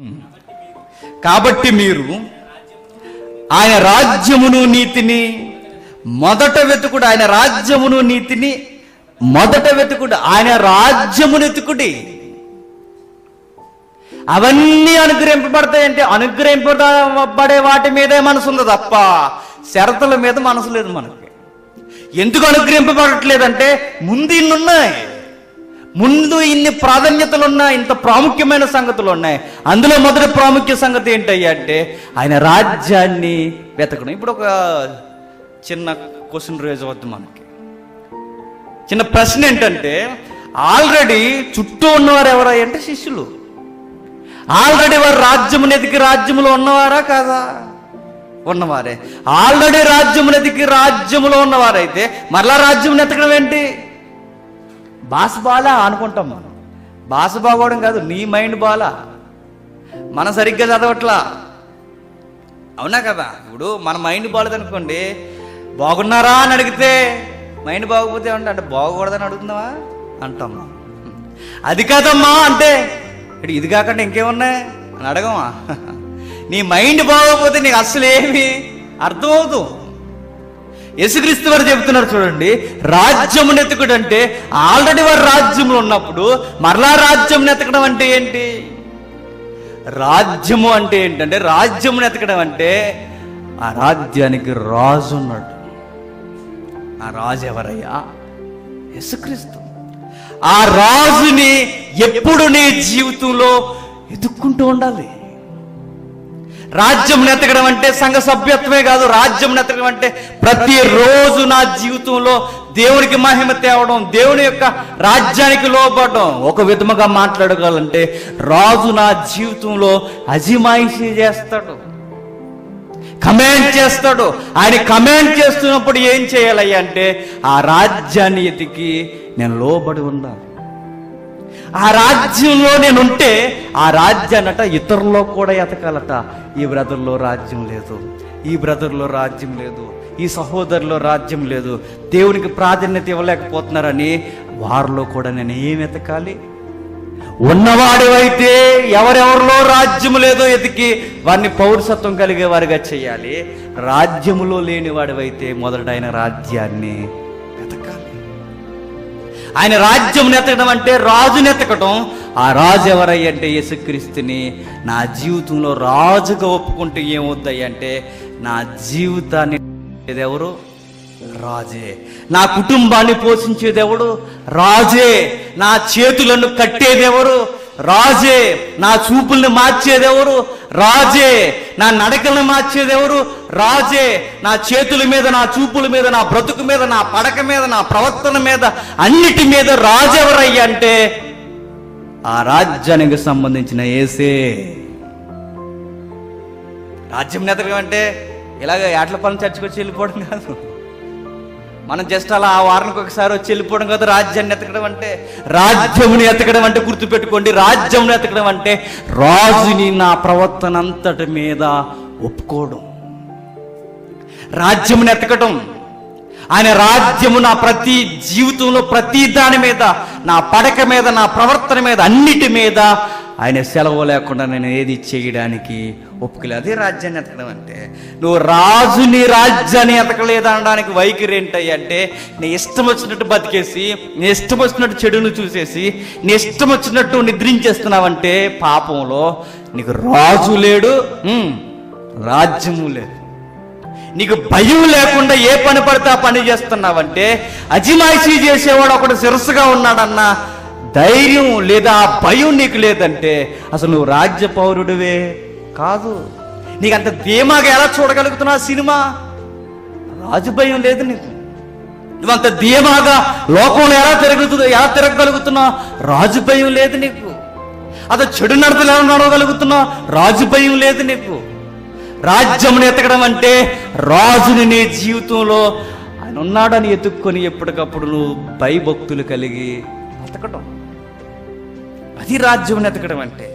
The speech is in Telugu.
కాబట్టి మీరు ఆయన రాజ్యమును నీతిని మొదట వెతుకుడు ఆయన రాజ్యమును నీతిని మొదట వెతుకుడు ఆయన రాజ్యమును వెతుకుడి అవన్నీ అనుగ్రహింపబడతాయంటే అనుగ్రహింపబడే వాటి మీదే మనసు ఉంది తప్ప షరతుల మీద మనసు లేదు మనకి ఎందుకు అనుగ్రహింపబడట్లేదంటే ముందు ఇన్ని ఉన్నాయి ముందు ఇన్ని ప్రాధాన్యతలు ఉన్నాయి ఇంత ప్రాముఖ్యమైన సంగతులు ఉన్నాయి అందులో మొదటి ప్రాముఖ్య సంగతి ఏంటయ్యా అంటే ఆయన రాజ్యాన్ని వెతకడం ఇప్పుడు ఒక చిన్న క్వశ్చన్ రేజ్ అవుద్ది మనకి చిన్న ప్రశ్న ఏంటంటే ఆల్రెడీ చుట్టూ ఉన్నవారు ఎవరై అంటే శిష్యులు ఆల్రెడీ వారు రాజ్యమును ఎదిగి రాజ్యములో ఉన్నవారా కాదా ఉన్నవారే ఆల్రెడీ రాజ్యమును ఎదిగి రాజ్యములో ఉన్నవారైతే మరలా రాజ్యం ఎతకడం ఏంటి భాష బాలా అనుకుంటాం మనం భాష బాగోవడం కాదు నీ మైండ్ బాలా మనం సరిగ్గా చదవట్లా అవునా కదా ఇప్పుడు మన మైండ్ బాగలేదనుకోండి బాగున్నారా అని అడిగితే మైండ్ బాగోకపోతే ఏమంటే అంటే బాగకూడదని అడుగుతున్నావా అంటాం అది కాదమ్మా అంటే ఇటు ఇది కాకుండా ఇంకేమున్నాయి అని అడగమా నీ మైండ్ బాగోకపోతే నీకు అస్సలు ఏమి అర్థమవుతూ యేసుక్రీస్తు వారు చెబుతున్నారు చూడండి రాజ్యము నెతకడం అంటే ఆల్రెడీ వారు రాజ్యంలో ఉన్నప్పుడు మరలా రాజ్యం నెతకడం అంటే ఏంటి రాజ్యము అంటే ఏంటంటే రాజ్యము నెతకడం అంటే ఆ రాజ్యానికి రాజు ఉన్నాడు ఆ రాజు ఎవరయ్యా యేసుక్రీస్తు ఆ రాజుని ఎప్పుడు నీ జీవితంలో ఎదుక్కుంటూ ఉండాలి రాజ్యం నెతకడం అంటే సంఘ సభ్యత్వమే కాదు రాజ్యం నెతకడం అంటే ప్రతిరోజు నా జీవితంలో దేవునికి మహిమ తేవడం దేవుని యొక్క రాజ్యానికి లోపడడం ఒక విధముగా మాట్లాడగలంటే రాజు నా జీవితంలో అజిమాయిషి చేస్తాడు కమెంట్ చేస్తాడు ఆయన కమెంట్ చేస్తున్నప్పుడు ఏం చేయాలయ్యా అంటే ఆ రాజ్యాన్ని ఎతికి నేను లోబడి ఉండాలి ఆ రాజ్యంలో నేను ఉంటే ఆ రాజ్యాన్నట ఇతరుల్లో కూడా ఎతకాలట ఈ బ్రదర్లో రాజ్యం లేదు ఈ బ్రదర్లో రాజ్యం లేదు ఈ సహోదరులో రాజ్యం లేదు దేవునికి ప్రాధాన్యత ఇవ్వలేకపోతున్నారని వారిలో కూడా నేను ఏం ఎతకాలి ఉన్నవాడివైతే ఎవరెవరిలో రాజ్యము లేదో ఎతికి వారిని పౌరసత్వం కలిగే వారిగా చేయాలి రాజ్యములో లేని వాడివైతే మొదట ఆయన రాజ్యాన్ని వెతకాలి ఆయన రాజ్యం నెతకడం అంటే రాజు నెతకడం ఆ రాజు ఎవరయ్య అంటే యేసుక్రీస్తుని నా జీవితంలో రాజుగా ఒప్పుకుంటే ఏమవుతాయి అంటే నా జీవితాన్ని ఎవరు రాజే నా కుటుంబాన్ని పోషించేదెవడు రాజే నా చేతులను కట్టేదెవరు రాజే నా చూపుల్ని మార్చేదెవరు రాజే నా నడకలను మార్చేదెవరు రాజే నా చేతుల మీద నా చూపుల మీద నా బ్రతుకు మీద నా పడక మీద నా ప్రవర్తన మీద అన్నిటి మీద రాజు ఎవరయ్యా అంటే ఆ రాజ్యానికి సంబంధించిన ఏసే రాజ్యం నెతకం అంటే ఇలాగ ఏట్ల పని చర్చకు వచ్చి వెళ్ళిపోవడం కాదు మనం జస్ట్ అలా ఆ వారానికి ఒకసారి వచ్చి వెళ్ళిపోవడం కాదు రాజ్యాన్ని ఎతకడం అంటే రాజ్యముని ఎతకడం అంటే గుర్తుపెట్టుకోండి రాజ్యముని ఎతకడం అంటే రాజుని నా ప్రవర్తన అంతటి మీద ఒప్పుకోవడం రాజ్యముని ఎతకడం ఆయన రాజ్యము నా ప్రతి జీవితంలో ప్రతి దాని మీద నా పడక మీద నా ప్రవర్తన మీద అన్నిటి మీద ఆయన సెలవు లేకుండా నేను ఏది చేయడానికి ఒప్పుకోలేదు అదే రాజ్యాన్ని ఎతకడం అంటే నువ్వు రాజుని రాజ్యాన్ని ఎతకలేదు అనడానికి వైఖరి ఏంటి అంటే నీ ఇష్టం వచ్చినట్టు బతికేసి నీ ఇష్టం వచ్చినట్టు చెడును చూసేసి నీ ఇష్టం వచ్చినట్టు నిద్రించేస్తున్నావంటే పాపంలో నీకు రాజు లేడు ఉమ్, రాజ్యము లేదు నీకు భయం లేకుండా ఏ పని పడితే ఆ పని చేస్తున్నావంటే అజిమాయిషీ చేసేవాడు ఒకడు శిరస్సుగా ఉన్నాడన్న ధైర్యం లేదా ఆ భయం నీకు లేదంటే అసలు నువ్వు రాజ్య పౌరుడివే కాదు నీకు అంత ధీమాగా ఎలా చూడగలుగుతున్నావు ఆ సినిమా రాజు భయం లేదు నీకు నువ్వంత ధీమాగా లోకంలో ఎలా తిరుగుతుందో ఎలా తిరగగలుగుతున్నావు రాజు భయం లేదు నీకు అతను చెడు నడతలు ఎలా నడవగలుగుతున్నావు రాజు భయం లేదు నీకు రాజ్యమును ఎతకడం అంటే రాజుని నీ జీవితంలో ఆయన ఉన్నాడని ఎత్తుక్కొని ఎప్పటికప్పుడు నువ్వు భయభక్తులు కలిగి బతకడం అది రాజ్యం ఎతకడం అంటే